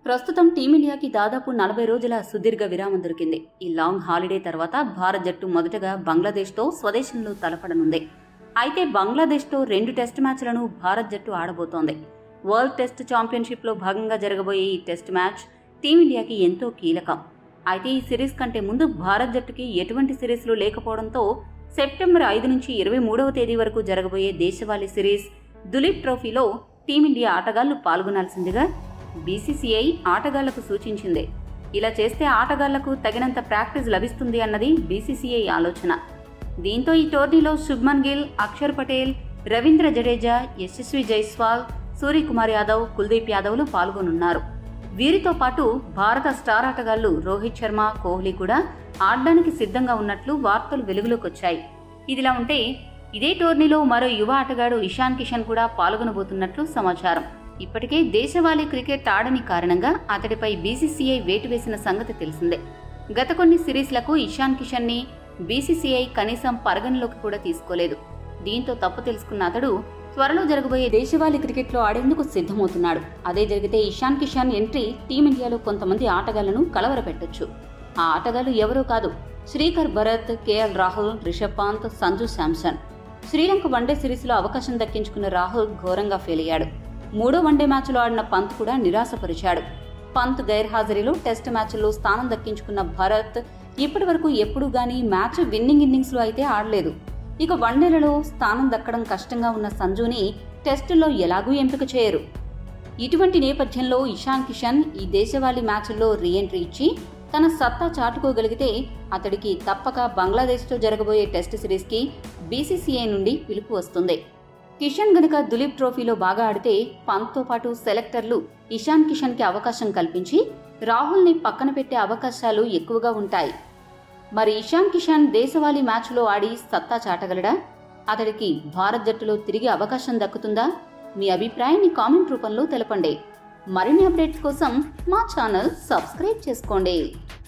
ప్రస్తుతం టీమిండియాకి దాదాపు నలభై రోజుల సుదీర్ఘ విరామం దొరికింది ఈ లాంగ్ హాలిడే తర్వాత భారత్ జట్టు మొదటగా బంగ్లాదేశ్తో స్వదేశంలో తలపడనుంది అయితే బంగ్లాదేశ్తో రెండు టెస్ట్ మ్యాచ్లను భారత్ జట్టు ఆడబోతోంది వరల్డ్ టెస్ట్ ఛాంపియన్షిప్లో భాగంగా జరగబోయే ఈ టెస్ట్ మ్యాచ్ టీమిండియాకి ఎంతో కీలకం అయితే ఈ సిరీస్ కంటే ముందు భారత్ జట్టుకి ఎటువంటి సిరీస్లు లేకపోవడంతో సెప్టెంబర్ ఐదు నుంచి ఇరవై మూడవ తేదీ వరకు జరగబోయే దేశవాళీ సిరీస్ దులీప్ ట్రోఫీలో టీమిండియా ఆటగాళ్లు పాల్గొనాల్సిందిగా బీసీసీఐ ఆటగాళ్లకు సూచించింది ఇలా చేస్తే ఆటగాళ్లకు తగినంత ప్రాక్టీస్ లభిస్తుంది అన్నది బీసీసీఐ ఆలోచన దీంతో ఈ టోర్నీలో శుభ్మన్ గిల్ అక్షర్ పటేల్ రవీంద్ర జడేజా యశస్వి జైస్వాల్ సూర్యకుమార్ యాదవ్ కుల్దీప్ యాదవ్లు పాల్గొనున్నారు వీరితో పాటు భారత స్టార్ ఆటగాళ్లు రోహిత్ శర్మ కోహ్లీ కూడా ఆడడానికి సిద్ధంగా ఉన్నట్లు వార్తలు వెలుగులోకి వచ్చాయి ఇదిలా ఉంటే ఇదే టోర్నీలో మరో యువ ఆటగాడు ఇషాన్ కిషన్ కూడా పాల్గొనబోతున్నట్లు సమాచారం ఇప్పటికే దేశవాళీ క్రికెట్ ఆడని కారణంగా అతడిపై బీసీసీఐ వేటు వేసిన సంగతి తెలిసిందే గత కొన్ని సిరీస్లకు ఇషాన్ కిషన్ ని బీసీసీఐ కనీసం పరిగణలోకి కూడా తీసుకోలేదు దీంతో తప్పు తెలుసుకున్న అతడు త్వరలో జరగబోయే దేశవాళీ క్రికెట్లో ఆడేందుకు సిద్ధమవుతున్నాడు అదే జరిగితే ఇషాన్ కిషాన్ ఎంట్రీ టీమిండియాలో కొంతమంది ఆటగాళ్లను కలవరపెట్టొచ్చు ఆ ఆటగాళ్లు ఎవరూ కాదు శ్రీకర్ భరత్ కేఎల్ రాహుల్ రిషబ్ పంత్ సంజు శాంసన్ శ్రీలంక వన్డే సిరీస్లో అవకాశం దక్కించుకున్న రాహుల్ ఘోరంగా ఫెయిల్ అయ్యాడు మూడో వన్డే మ్యాచ్లో ఆడిన పంత్ కూడా నిరాశపరిచాడు పంత్ గైర్హాజరీలో టెస్ట్ మ్యాచ్లో స్థానం దక్కించుకున్న భరత్ ఇప్పటి వరకు ఎప్పుడు గానీ మ్యాచ్ విన్నింగ్ ఇన్నింగ్స్లో అయితే ఆడలేదు ఇక వన్డేలలో స్థానం దక్కడం కష్టంగా ఉన్న సంజుని టెస్టుల్లో ఎలాగూ ఎంపిక చేయరు ఇటువంటి నేపథ్యంలో ఇషాన్ కిషన్ ఈ దేశవాళీ మ్యాచ్ల్లో రీఎంట్రీ ఇచ్చి తన సత్తా చాటుకోగలిగితే అతడికి తప్పక బంగ్లాదేశ్తో జరగబోయే టెస్ట్ సిరీస్కి బీసీసీఐ నుండి పిలుపు వస్తుంది కిషన్ గనుక దులీప్ ట్రోఫీలో బాగా ఆడితే పంత్తో పాటు సెలెక్టర్లు ఇషాన్ కిషన్కి అవకాశం కల్పించి రాహుల్ని పక్కన పెట్టే అవకాశాలు ఎక్కువగా ఉంటాయి మరి ఇషాన్ కిషాన్ దేశవాళీ మ్యాచ్లో ఆడి సత్తా చాటగలడా అతడికి భారత్ జట్టులో తిరిగి అవకాశం దక్కుతుందా మీ అభిప్రాయాన్ని కామెంట్ రూపంలో తెలపండి మరిన్ని అప్డేట్స్ కోసం మా ఛానల్ సబ్స్క్రైబ్ చేసుకోండి